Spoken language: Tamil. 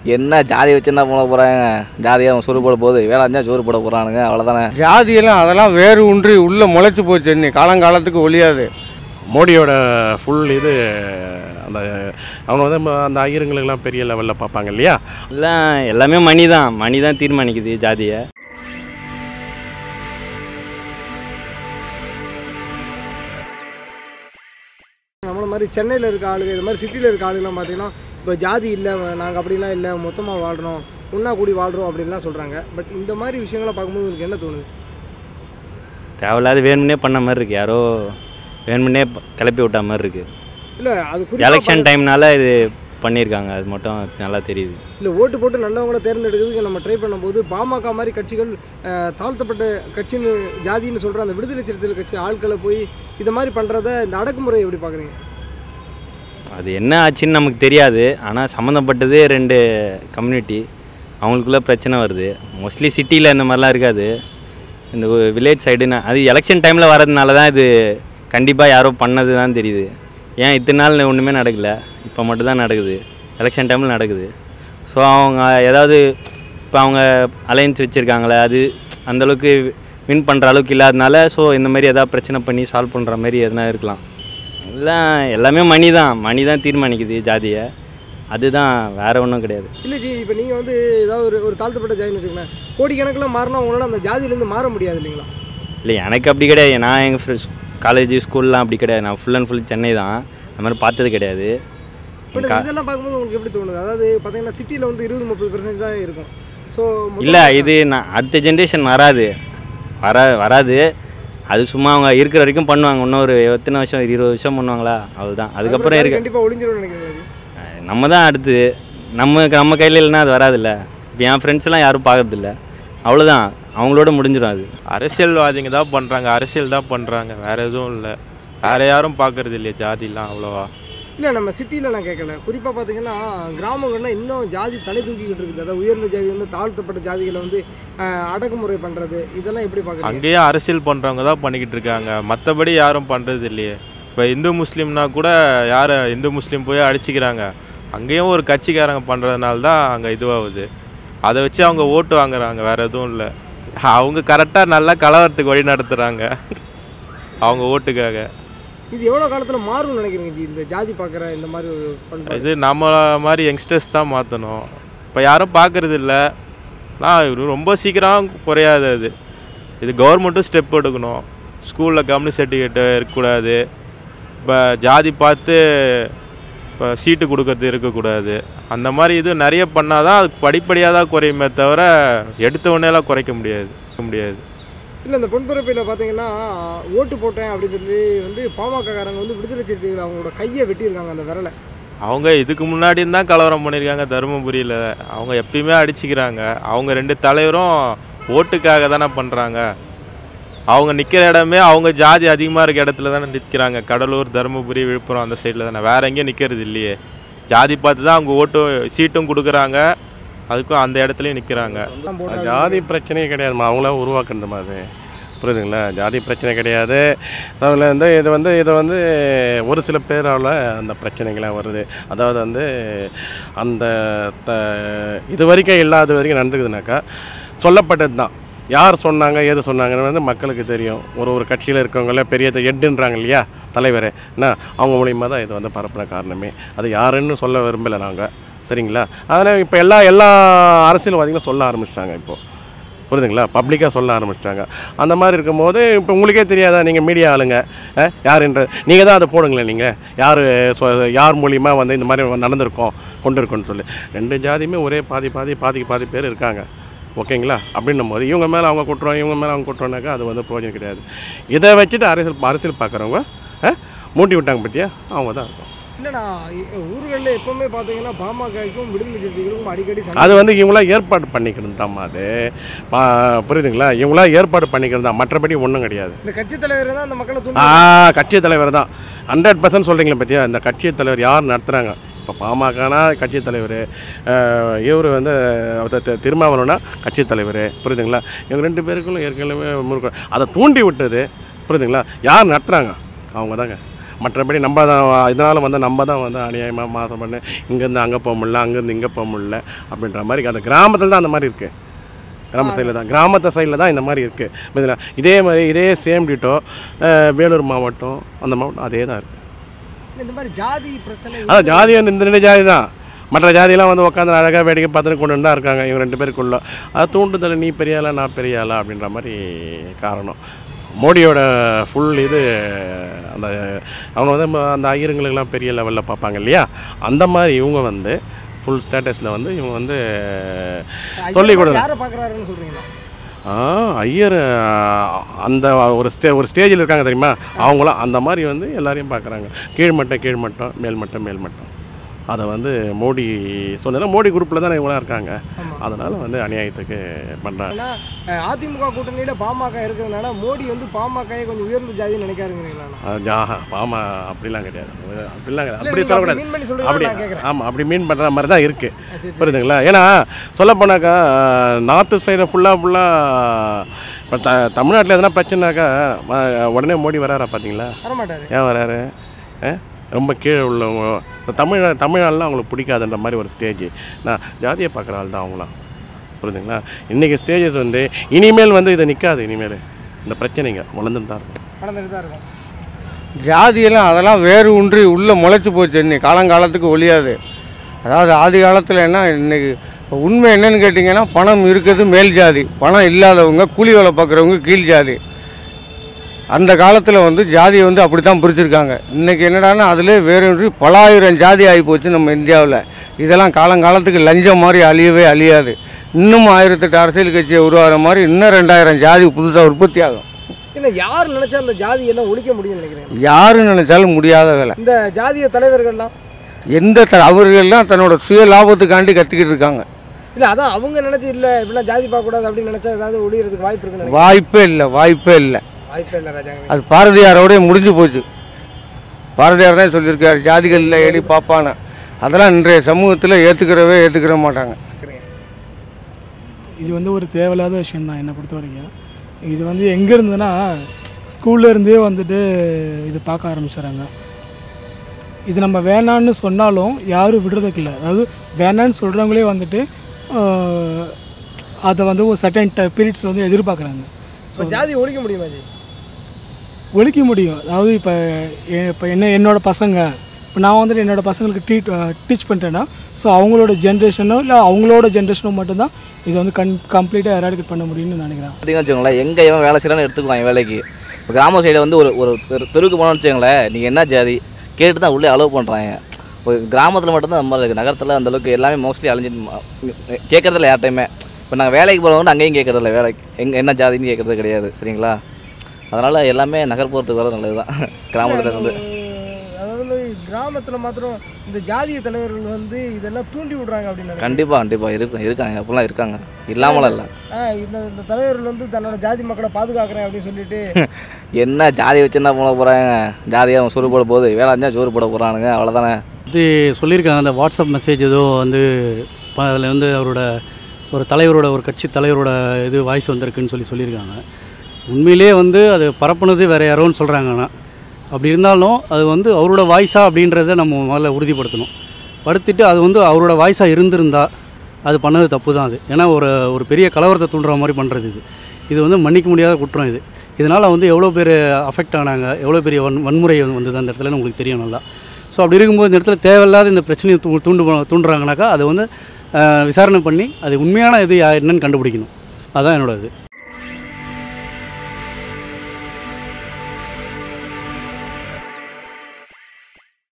என்ன ஜாதி வச்சு என்ன பண்ண போகிறாங்க ஜாதியாக சோறு போட போகுது வேளாஞ்சா சோறு போட போகிறானுங்க அவ்வளோதானே ஜாதியெல்லாம் அதெல்லாம் வேறு ஒன்றி உள்ளே முளைச்சி போச்சு இன்னி காலங்காலத்துக்கு ஒழியாது மோடியோட ஃபுல் இது அந்த அவங்க வந்து ம- அந்த ஐயருங்களுக்கெல்லாம் பெரிய லெவலில் பார்ப்பாங்க இல்லையா எல்லாம் எல்லாமே மணி தான் மணி தான் தீர்மானிக்குது ஜாதியை நம்மள மாதிரி சென்னையில் இருக்க ஆளுங்க இது மாதிரி சிட்டியில் இருக்க ஆளுங்கலாம் பார்த்தீங்கன்னா இப்போ ஜாதி இல்லை நாங்கள் அப்படிலாம் இல்லை மொத்தமாக வாழ்கிறோம் ஒன்றா கூடி வாழ்கிறோம் அப்படின்லாம் சொல்கிறாங்க பட் இந்த மாதிரி விஷயங்களை பார்க்கும்போது உங்களுக்கு என்ன தோணுது தேவையில்லாத வேணும்னே பண்ண மாதிரி இருக்குது யாரோ வேணும்னே ப- கிளப்பி விட்ட மாதிரி இருக்குது இல்லை அது குறிப்பா எலெக்ஷன் டைம்னால இது பண்ணியிருக்காங்க அது மட்டும் நல்லா தெரியுது இல்லை ஓட்டு போட்டு நல்லவங்கள தேர்ந்தெடுக்கிறதுக்கு நம்ம ட்ரை பண்ணும்போது பாமக மாதிரி கட்சிகள் அஹ், தாழ்த்தப்பட்ட கட்சின்னு ஜாதின்னு சொல்கிற அந்த விடுதலை சிறுத்தைகள் கட்சி ஆட்களை போய் இதை மாதிரி பண்ணுறத இந்த அடக்குமுறை எப்படி பார்க்குறீங்க அது என்ன ஆச்சுன்னு நமக்கு தெரியாது ஆனால் சம்மந்தப்பட்டது ரெண்டு கம்யூனிட்டி அவங்களுக்குள்ள பிரச்சனை வருது மோஸ்ட்லி சிட்டியில் இந்த மாதிரிலாம் இருக்காது இந்த வில்லேஜ் சைடுன்னு அது எலெக்ஷன் டைமில் வரதுனால தான் இது கண்டிப்பாக யாரோ பண்ணது தான் தெரியுது ஏன் இத்தனை நாள் ஒன்றுமே நடக்கல இப்போ மட்டும் தான் நடக்குது எலெக்ஷன் டைமில் நடக்குது ஸோ அவங்க ஏதாவது இப்போ அவங்க அலையன்ஸ் வச்சுருக்காங்களே அது அந்தளவுக்கு வின் பண்ணுற அளவுக்கு இல்லாதனால ஸோ இந்த மாதிரி எதாவது பிரச்சனை பண்ணி சால்வ் பண்ணுற மாதிரி எதனா இருக்கலாம் எல்லாம் எல்லாமே மணி தான் மணி தான் தீர்மானிக்குது ஜாதியை அதுதான் வேற ஒன்றும் கிடையாது இல்லை ஜி இப்போ நீங்கள் வந்து ஏதாவது ஒரு ஒரு தாழ்த்தப்பட்ட ஜாதின்னு வச்சுக்கோங்களேன் கோடிக்கணக்கில் மாறினா உங்களால் அந்த ஜாதியிலேருந்து மாற முடியாது இல்லைங்களா இல்லை எனக்கு அப்படி கிடையாது நான் எங்கள் ஃப்ரெண்ட்ஸ் காலேஜ் ஸ்கூல்லாம் அப்படி கிடையாது நான் ஃபுல் அண்ட் ஃபுல் சென்னை தான் அந்த மாதிரி பார்த்தது கிடையாது பட் இதெல்லாம் பார்க்கும்போது உங்களுக்கு எப்படி தோணுது அதாவது பார்த்தீங்கன்னா சிட்டியில் வந்து இருபது முப்பது பர்சன்ட் தான் இருக்கும் ஸோ இல்லை இது நான் அடுத்த ஜென்ரேஷன் வராது வர வராது அது சும்மா அவங்க இருக்கிற வரைக்கும் பண்ணுவாங்க இன்னொரு எத்தனை வருஷம் இருபது வருஷம் பண்ணுவாங்களா அவ்வளோதான் அதுக்கப்புறம் இருக்க கண்டிப்பாக ஒளிஞ்சிரும்னு நினைக்கிறீங்களா ஜி அஹ் நம்ம தான் அடுத்து நம்ம நம்ம கையில் இல்லைன்னா அது வராதுல்ல இப்போ என் ஃப்ரெண்ட்ஸ்லாம் யாரும் பார்க்கறதில்ல அவ்வளோதான் அவங்களோட முடிஞ்சிடும் அது அரசியல்வாதிங்க தான் பண்ணுறாங்க அரசியல் தான் பண்ணுறாங்க வேற எதுவும் இல்லை வேற யாரும் பார்க்கறது இல்லையா ஜாதிலாம் அவ்வளோவா இல்லை நம்ம சிட்டியில் நான் கேட்கல குறிப்பாக பார்த்தீங்கன்னா கிராமங்கள்லாம் இன்னும் ஜாதி தலை தூக்கிக்கிட்டு இருக்குது அதாவது உயர்ந்த ஜாதி வந்து தாழ்த்தப்பட்ட ஜாதிகளை வந்து அஹ், அடக்குமுறை பண்ணுறது இதெல்லாம் எப்படி பார்க்குறீங்க அங்கேயும் அரசியல் பண்ணுறவங்க தான் பண்ணிக்கிட்டு இருக்காங்க மற்றபடி யாரும் பண்ணுறது இல்லையே இப்போ இந்து முஸ்லீம்னா கூட யார் இந்து முஸ்லீம் போய் அடிச்சுக்கிறாங்க அங்கேயும் ஒரு கட்சிக்காரங்க பண்ணுறதுனால தான் அங்கே இதுவாகுது அதை வச்சு அவங்க ஓட்டு வாங்குறாங்க வேற எதுவும் இல்லை அவங்க கரெக்டாக நல்லா கலவரத்துக்கு வழி நடத்துகிறாங்க அவங்க ஓட்டுக்காக இது எவ்வளோ காலத்தில் மாறும்னு நினைக்கிறீங்க ஜி இந்த ஜாதி பார்க்குற இந்த மாதிரி ஒரு பண்பாடு இது நம்ம மாதிரி யங்ஸ்டர்ஸ் தான் மாற்றணும் இப்போ யாரும் பார்க்கறது இல்லை நான் இது ரொம்ப சீக்கிரம் குறையாது அது இது கவர்மெண்ட்டும் ஸ்டெப் எடுக்கணும் ஸ்கூலில் கம்யூனி சர்டிஃபிகேட் இருக்கக்கூடாது இப்போ ஜாதி பார்த்து இப்போ சீட்டு கொடுக்கறது இருக்கக்கூடாது அந்த மாதிரி இது நிறைய பண்ணால் தான் அது படிப்படியாக தான் குறையுமே தவிர எடுத்த உடனேலாம் குறைக்க முடியாது முடியாது இல்லை இந்த பொன்பரப்பையில் பார்த்தீங்கன்னா ஓட்டு போட்டேன் அப்படின்னு சொல்லி வந்து பாமகக்காரங்க வந்து விடுதலை சிறுத்தைகள் அவங்களோட கையை வெட்டியிருக்காங்க அந்த விரலை அவங்க இதுக்கு முன்னாடியும் தான் கலவரம் பண்ணியிருக்காங்க தருமபுரியில் அவங்க எப்பயுமே அடிச்சுக்கிறாங்க அவங்க ரெண்டு தலைவரும் ஓட்டுக்காக தானே பண்ணுறாங்க அவங்க நிற்கிற இடமே அவங்க ஜாதி அதிகமாக இருக்க இடத்துல தானே நிற்கிறாங்க கடலூர் தருமபுரி விழுப்புரம் அந்த சைடில் தானே வேற எங்கேயும் நிற்கிறது இல்லையே ஜாதி பார்த்து தான் அவங்க ஓட்டு சீட்டும் கொடுக்குறாங்க அதுக்கும் அந்த இடத்துலையும் நிற்கிறாங்க தான் போட்டாங்க. ஜாதி பிரச்சனையே கிடையாதுமா அவங்களா உருவாக்குன்ற மாதிரி புரியுதுங்களா ஜாதி பிரச்சனை கிடையாது அதில் வந்து இது வந்து இது வந்து ஒரு சில பேரால் அந்த பிரச்சனைகள்லாம் வருது அதாவது வந்து அந்த த இது வரைக்கும் இல்லாத வரைக்கும் நடந்துக்குதுனாக்கா சொல்லப்பட்டது தான் யார் சொன்னாங்க ஏது சொன்னாங்கன்னு வந்து மக்களுக்கு தெரியும் ஒரு ஒரு கட்சியில் இருக்கவங்கள பெரிய எட்டுன்றாங்க இல்லையா தலைவர் என்ன அவங்க மூலியமாக தான் இது வந்து பரப்புன காரணமே அது யாருன்னு சொல்ல விரும்பலை நாங்கள் சரிங்களா அதனால் இப்போ எல்லா எல்லா அரசியல்வாதிகளும் சொல்ல ஆரம்பிச்சிட்டாங்க இப்போது புரியுதுங்களா பப்ளிக்காக சொல்ல ஆரம்பிச்சிட்டாங்க அந்த மாதிரி இருக்கும்போது இப்போ உங்களுக்கே தெரியாதா நீங்கள் மீடியா ஆளுங்க அஹ், யாருன்ற நீங்கள் தான் அதை போடுங்களேன் நீங்கள் யார் சொ- யார் மூலியமாக வந்து இந்த மாதிரி நடந்திருக்கோம் கொண்டு இருக்கோம்னு சொல்லி ரெண்டு ஜாதியுமே ஒரே பாதி பாதி பாதிக்கு பாதி பேர் இருக்காங்க ஓகேங்களா அப்படின்னும் போது இவங்க மேலே அவங்க குட்டுறோம் இவங்க மேலே அவங்க குட்டுறோம்னாக்கா அது வந்து பிரயோஜனம் கிடையாது இதை வச்சுட்டு அரசியல் அரசியல் பார்க்குறவங்க மூட்டி விட்டாங்க பற்றியா அவங்க தான் இருக்கும் இல்லைண்ணா ஊர்களில் எப்பவுமே பார்த்தீங்கன்னா பாமகக்கும் விடுதலை சிறுத்தைகளுக்கும் அடிக்கடி சண்டை அது வந்து இவங்களாம் ஏற்பாடு பண்ணிக்கிறது தாம்மா அது பா- புரியுதுங்களா இவங்களாம் ஏற்பாடு பண்ணிக்கிறது தான் மற்றபடி ஒன்றும் கிடையாது இந்த கட்சி தலைவர் தான் அந்த மக்களை ஆ தூண்டி கட்சி தலைவர் தான் ஹண்ட்ரட் பர்சன்ட் சொல்கிறீங்களே பற்றியா இந்த கட்சி தலைவர் யார் நடத்துகிறாங்க இப்போ பாமகனா கட்சி தலைவர் இவர் வந்து அவர் தி- திருமாவளவனா கட்சி தலைவர் புரியுதுங்களா இவங்க ரெண்டு பேருக்குள்ள ஏற்கனவே முறுக்க அதை தூண்டி விட்டது புரியுதுங்களா யார் நடத்துகிறாங்க அவங்க தாங்க மற்றபடி நம்ம தான் இதனால் வந்து நம்ம தான் வந்து அநியாயமாக மாதம் பண்ணு இங்கேருந்து அங்கே போக முடியல அங்கேருந்து இங்கே போக முடியல அப்படின்ற மாதிரி அந்த கிராமத்தில் தான் அந்த மாதிரி இருக்குது கிராம சைடில் தான் கிராமத்து சைடில் தான் இந்த மாதிரி இருக்குது இதில் இதே மாதிரி இதே சேம் டிட்டோ வேலூர் மாவட்டம் அந்த மாவட்டம் அதே தான் இருக்குது இந்த மாதிரி ஜாதி பிரச்சனை அதான் ஜாதி வந்து இந்த ரெண்டு ஜாதி தான் மற்ற ஜாதியெல்லாம் வந்து உட்காந்து அழகாக வேடிக்கை பார்த்துட்டு கொண்டு தான் இருக்காங்க இவங்க ரெண்டு பேருக்குள்ள அது தூண்டுதல் நீ பெரிய ஆளா நான் பெரிய ஆளா அப்படின்ற மாதிரி காரணம் மோடியோட ஃபுல் இது அந்த அவங்க வந்து ம- அந்த ஐயருங்களுக்கெல்லாம் பெரிய லெவலில் பார்ப்பாங்க இல்லையா அந்த மாதிரி இவங்க வந்து ஃபுல் ஸ்டேட்டஸில் வந்து இவங்க வந்து சொல்லி கொடுங்க யாரை பார்க்குறாருன்னு சொல்கிறீங்களா ஆ ஐயர் ஆ, அந்த ஒரு ஸ்டே ஒரு ஸ்டேஜில் இருக்காங்க தெரியுமா அவங்களும் அந்த மாதிரி வந்து எல்லாரையும் பார்க்குறாங்க கீழ்மட்டம் கீழ்மட்டம் மேல்மட்டம் மேல்மட்டம் அதை வந்து மோடி சொன்னா மோடி குரூப்பில் தானே இவங்களாம் இருக்காங்க அதனால் வந்து அநியாயத்துக்கு பண்ணுறாங்க ஏன்னா அஹ், அதிமுக கூட்டணியில் பாமக இருக்கிறதுனால மோடி வந்து பாமகயை கொஞ்சம் உயர்ந்த ஜாதின்னு நினைக்காருங்கிறீங்களா ஜாஹா பாமா அப்படிலாம் கிடையாது அப்படிலாம் கிடையாது இல்ல, அப்படி நீங்க சொல்லக்கூடாது அப்படி mean பண்ணி சொல்றீங்களா அப்படி நான் கேக்குறேன். ஆமாம் அப்படி மீன் பண்ணுற மாதிரி தான் இருக்குது புரியுதுங்களா ஏன்னா சொல்ல போனாக்கா நார்த்து சைடு ஃபுல்லாக ஃபுல்லாக இப்போ த தமிழ்நாட்டில் எதனா பிரச்சனைனாக்கா ம- உடனே மோடி வராரா பார்த்தீங்களா வரமாட்டாரு ஏன் வராரு ஆ? ரொம்ப கீழே உள்ளவங்க இப்போ தமிழ் தமிழ்நாடுலாம் அவங்களுக்கு பிடிக்காதுன்ற மாதிரி ஒரு ஸ்டேஜ் நான் ஜாதியை பார்க்குற ஆள் தான் அவங்களாம் புரியுதுங்களா இன்றைக்கி ஸ்டேஜஸ் வந்து இனிமேல் வந்து இது நிற்காது இனிமேல் இந்த பிரச்சனைங்க வளர்ந்துட்டு தான் இருக்கும் நடந்துட்டு தான் இருக்கும் ஜாதியெல்லாம் அதெல்லாம் வேறு ஒன்றி உள்ளே முளைச்சி போச்சு இன்னைக்கு காலங்காலத்துக்கு ஒழியாது அதாவது ஆதி காலத்தில் என்ன இன்னைக்கு உண்மை என்னன்னு கேட்டிங்கன்னா பணம் இருக்கிறது மேல் ஜாதி பணம் இல்லாதவங்க கூலி வேலை பார்க்குறவங்க கீழ் ஜாதி அந்த காலத்தில் வந்து ஜாதியை வந்து அப்படி தான் பிரிச்சிருக்காங்க இன்றைக்கி என்னடான்னா அதிலே வேறொன்றி பலாயிரம் ஜாதி ஆகி போச்சு நம்ம இந்தியாவில் இதெல்லாம் காலங்காலத்துக்கு லஞ்சம் மாதிரி அழியவே அழியாது இன்னும் ஆயிரத்தெட்டு அரசியல் கட்சியை உருவாகிற மாதிரி இன்னும் ரெண்டாயிரம் ஜாதி புதுசாக உற்பத்தி ஆகும் இல்லை யார் நினைச்சா அந்த ஜாதி எல்லாம் ஒழிக்க முடியும்னு நினைக்கிறேன் யாரு நினைச்சாலும் முடியாத வேலை இந்த ஜாதிய தலைவர்கள்லாம் எந்த த அவர்கள்லாம் தன்னோட சுய லாபத்துக்காண்டி கத்திக்கிட்டு இருக்காங்க இல்லை அதான் அவங்க நினைச்சு இல்லை இப்படிலாம் ஜாதி பார்க்கக்கூடாது அப்படின்னு நினைச்சா ஏதாவது ஒழியறதுக்கு வாய்ப்பு இருக்குன்னு நினைக்கிறேன் வாய்ப்பே இல்லை வாய்ப்பே இல்லை வாய்ப்பே இல்லை ராஜாங்க அது பாரதியாரோடய முடிஞ்சு போச்சு பாரதியார் தான் சொல்லியிருக்காரு ஜாதிகள் இல்லை எடி பாப்பான்னு அதெல்லாம் இன்றைய சமூகத்தில் ஏற்றுக்கிறவே ஏற்றுக்கிற மாட்டாங்க இது வந்து ஒரு தேவையில்லாத விஷயம் தான் என்னை பொறுத்த வரைக்கும் இது வந்து எங்கே இருந்ததுன்னா ஸ்கூல்ல இருந்தே வந்துட்டு இது பார்க்க ஆரம்பிச்சிடுறாங்க இது நம்ம வேணான்னு சொன்னாலும் யாரும் விடுறதுக்கு இல்லை அதாவது வேணான்னு சொல்கிறவங்களே வந்துட்டு ஆஹ், அதை வந்து ஒரு சர்டன் பீரியட்ஸில் வந்து எதிர்பார்க்குறாங்க ஸோ ஜாதி ஒழிக்க முடியுமா ஜி ஒழிக்க முடியும் அதாவது இப்போ இப்போ என்ன என்னோட பசங்க இப்போ நான் வந்துட்டு என்னோட பசங்களுக்கு டீ டீச் பண்ணுறேன்னா ஸோ அவங்களோட ஜென்ரேஷனோ இல்லை அவங்களோட ஜென்ரேஷனோ மட்டும்தான் இது வந்து கன் கம்ப்ளீட்டாக எராடிகேட் பண்ண முடியும்னு நினைக்கிறேன் பார்த்தீங்கன்னு வச்சுக்கோங்களேன் எங்கே இவன் வேலை செய்யறான்னு எடுத்துக்குவான் வேலைக்கு இப்போ கிராம சைடு வந்து ஒரு ஒரு தெரு தெருவுக்கு போனோம்னு வச்சுக்கோங்களேன் நீங்கள் என்ன ஜாதி கேட்டு தான் உள்ளே அலோவ் பண்ணுறாங்க ஒரு கிராமத்தில் மட்டும்தான் அந்த மாதிரி இருக்குது நகரத்தில் அந்த அளவுக்கு எல்லாமே மோஸ்ட்லி அழிஞ்சிட்டு கேட்குறதில்ல யார்ட்டையுமே இப்போ நாங்கள் வேலைக்கு போகிறவங்க அங்கேயும் கேட்குறதில்ல வேலைக்கு எங்க என்ன ஜாதின்னு கேட்குறது கிடையாது சரிங்களா அதனால் எல்லாமே நகர்ப்புறத்துக்கு வர நல்லது தான் கிராமத்தில் இருந்து அதாவது கிராமத்தில் மாத்திரம் இந்த ஜாதிய தலைவர்கள் வந்து இதெல்லாம் தூண்டி விடுறாங்க அப்படின்னு நினைக்கிறேன் கண்டிப்பாக கண்டிப்பாக இருக்கு இருக்காங்க அப்படிலாம் இருக்காங்க இல்லாமலாம் இல்லை ஆ, இந்த இந்த தலைவர்கள் வந்து தன்னோட ஜாதி மக்களை பாதுகாக்கிறேன் அப்படின்னு சொல்லிட்டு என்ன ஜாதி வச்சு என்ன பண்ண போகிறாங்க ஜாதியாக சோறு போட போகுது வேலை இருந்தால் சோறு போட போகிறானுங்க அவ்வளோதானே இது சொல்லியிருக்காங்க அந்த வாட்ஸ்அப் மெசேஜ் ஏதோ வந்து அதில் வந்து அவரோட ஒரு தலைவரோட ஒரு கட்சி தலைவரோட இது வாய்ஸ் வந்திருக்குன்னு சொல்லி சொல்லியிருக்காங்க உண்மையிலேயே வந்து அது பரப்புனது வேறு யாரோன்னு சொல்கிறாங்கன்னா அப்படி இருந்தாலும் அது வந்து அவரோட வாய்ஸா அப்படின்றத நம்ம முதல்ல உறுதிப்படுத்தணும் படுத்திட்டு அது வந்து அவரோட வாய்ஸாக இருந்திருந்தா அது பண்ணது தப்பு தான் அது ஏன்னா ஒரு ஒரு பெரிய கலவரத்தை தூண்டுற மாதிரி பண்ணுறது இது இது வந்து மன்னிக்க முடியாத குற்றம் இது இதனால் வந்து எவ்வளோ பேர் அஃபெக்ட் ஆனாங்க எவ்வளோ பெரிய வன் வன்முறை வந்தது அந்த இடத்துல உங்களுக்கு தெரியும் நல்லா ஸோ அப்படி இருக்கும்போது இந்த இடத்துல தேவையில்லாத இந்த பிரச்சனையை தூ தூண்டு தூண்டுறாங்கனாக்கா அதை வந்து அஹ், விசாரணை பண்ணி அது உண்மையான இது யா- என்னன்னு கண்டுபிடிக்கணும் அதுதான் என்னோட இது